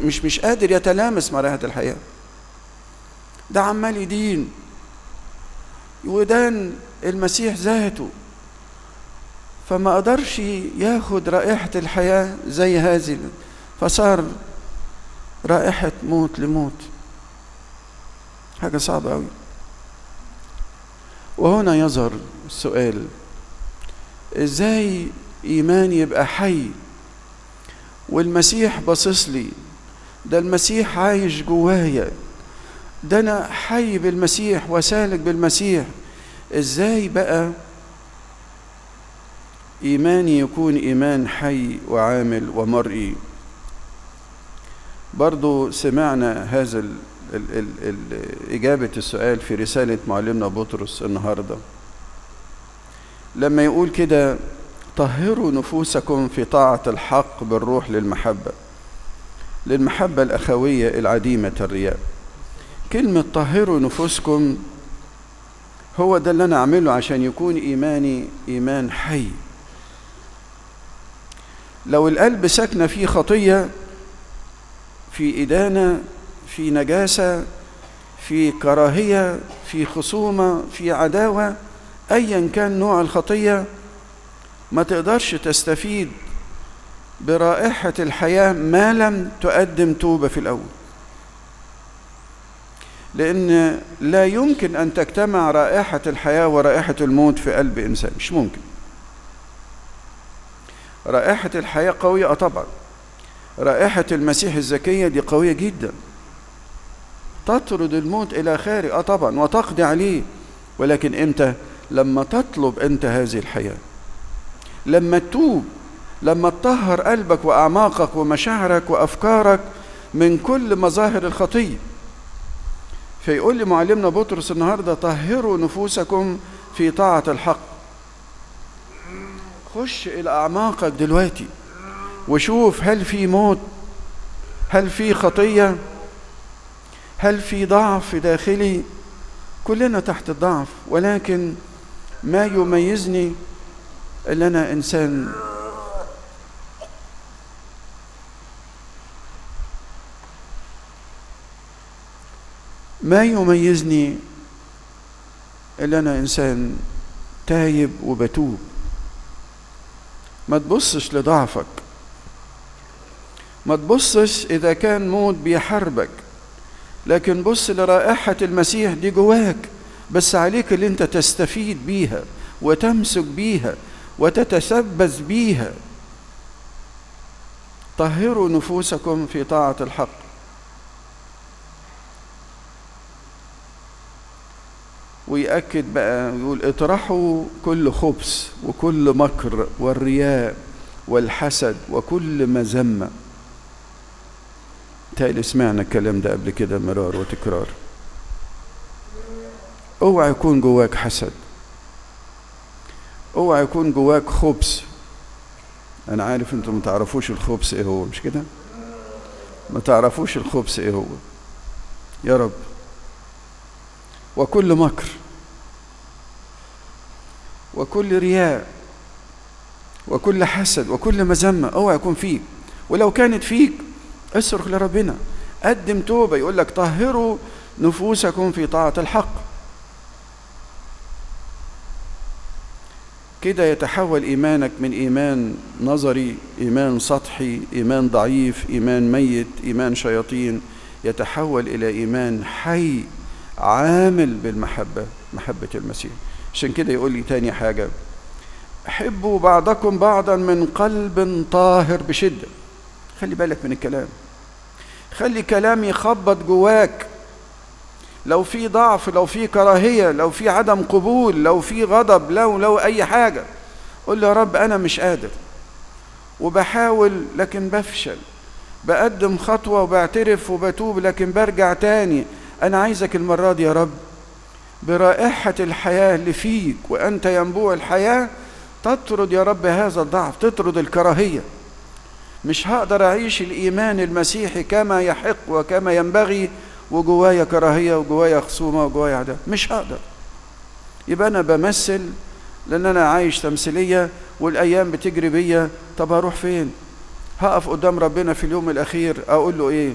مش مش قادر يتلامس مع رائحة الحياة ده عمال يدين ودان المسيح ذاته فما قدرش ياخد رائحة الحياة زي هذه فصار رائحة موت لموت حاجة صعبة أوي وهنا يظهر السؤال ازاي ايمان يبقى حي والمسيح باصص لي ده المسيح عايش جوايا ده انا حي بالمسيح وسالك بالمسيح ازاي بقى ايماني يكون ايمان حي وعامل ومرئي برضو سمعنا هذا ال ال ال ال إجابة السؤال في رسالة معلمنا بطرس النهاردة لما يقول كده طهروا نفوسكم في طاعة الحق بالروح للمحبة للمحبة الأخوية العديمة الرياء كلمة طهروا نفوسكم هو ده اللي أنا أعمله عشان يكون إيماني إيمان حي لو القلب ساكنة فيه خطية في إدانة في نجاسة في كراهية في خصومة في عداوة أيا كان نوع الخطية ما تقدرش تستفيد برائحة الحياة ما لم تقدم توبة في الأول لأن لا يمكن أن تجتمع رائحة الحياة ورائحة الموت في قلب إنسان مش ممكن رائحة الحياة قوية طبعا رائحة المسيح الزكية دي قوية جدا تطرد الموت إلى خارج آه طبعا وتقضي عليه ولكن إمتى لما تطلب أنت هذه الحياة لما تتوب لما تطهر قلبك وأعماقك ومشاعرك وأفكارك من كل مظاهر الخطية فيقول لي معلمنا بطرس النهارده طهروا نفوسكم في طاعة الحق خش إلى أعماقك دلوقتي وشوف هل في موت هل في خطيه هل في ضعف داخلي كلنا تحت الضعف ولكن ما يميزني ان انا انسان ما يميزني ان انا انسان تايب وبتوب ما تبصش لضعفك ما تبصش اذا كان موت بيحاربك لكن بص لرائحة المسيح دي جواك بس عليك اللي انت تستفيد بيها وتمسك بيها وتتثبت بيها طهروا نفوسكم في طاعة الحق ويأكد بقى يقول اطرحوا كل خبث وكل مكر والرياء والحسد وكل مذمه تالي سمعنا الكلام ده قبل كده مرار وتكرار اوعى يكون جواك حسد اوعى يكون جواك خبث انا عارف انتم ما تعرفوش الخبث ايه هو مش كده ما تعرفوش الخبث ايه هو يا رب وكل مكر وكل رياء وكل حسد وكل مذمة اوعى يكون فيك ولو كانت فيك اصرخ لربنا قدم توبة يقول لك طهروا نفوسكم في طاعة الحق كده يتحول إيمانك من إيمان نظري إيمان سطحي إيمان ضعيف إيمان ميت إيمان شياطين يتحول إلى إيمان حي عامل بالمحبة محبة المسيح عشان كده يقول لي تاني حاجة حبوا بعضكم بعضا من قلب طاهر بشدة خلي بالك من الكلام خلي كلام يخبط جواك لو في ضعف لو في كراهية لو في عدم قبول لو في غضب لو لو أي حاجة قول يا رب أنا مش قادر وبحاول لكن بفشل بقدم خطوة وبعترف وبتوب لكن برجع تاني أنا عايزك المرة دي يا رب برائحة الحياة اللي فيك وأنت ينبوع الحياة تطرد يا رب هذا الضعف تطرد الكراهية مش هقدر أعيش الإيمان المسيحي كما يحق وكما ينبغي وجوايا كراهية وجوايا خصومة وجوايا عداوة مش هقدر يبقى أنا بمثل لأن أنا عايش تمثيلية والأيام بتجري بيا طب هروح فين؟ هقف قدام ربنا في اليوم الأخير أقول له إيه؟